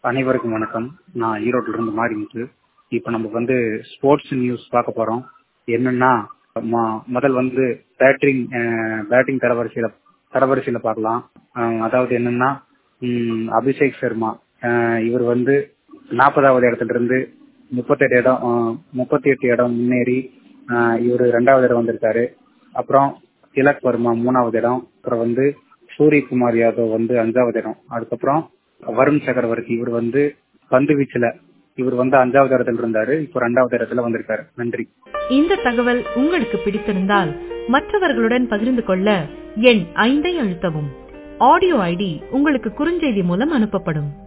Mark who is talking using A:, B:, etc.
A: அனைவருக்கும் வணக்கம் நான் ஈரோட்டில இருந்து மாறிமுத்து இப்போ நம்ம வந்து ஸ்போர்ட்ஸ் நியூஸ் பார்க்க போறோம் என்னன்னா ம- முதல் வந்து பேட்டிங் பேட்டிங் தரவரிசையில தரவரிசையில பார்க்கலாம் அஹ் அதாவது என்னன்னா ம், அபிஷேக் சர்மா அஹ் இவர் வந்து நாற்பதாவது இடத்துல இருந்து முப்பத்தெட்டு இடம் முப்பத்தி எட்டு இடம் முன்னேறி இவர் ரெண்டாவது இடம் வந்திருக்காரு அப்புறம் திலக் வர்மா மூணாவது இடம் அப்புறம் வந்து சூரியகுமார் யாதவ் வந்து அஞ்சாவது இடம் அதுக்கப்புறம் வருண் சக்கரவர்த்தி இவர் வந்து பந்து வீச்சுல இவர் வந்து அஞ்சாவது இடத்துல இருந்தாரு இப்போ ரெண்டாவது இடத்துல வந்திருக்காரு நன்றி
B: இந்த தகவல் உங்களுக்கு பிடித்திருந்தால் மற்றவர்களுடன் பகிர்ந்து கொள்ள எண் ஐந்தை அழுத்தவும் ஆடியோ ஐடி உங்களுக்கு குறுஞ்செய்தி மூலம் அனுப்பப்படும்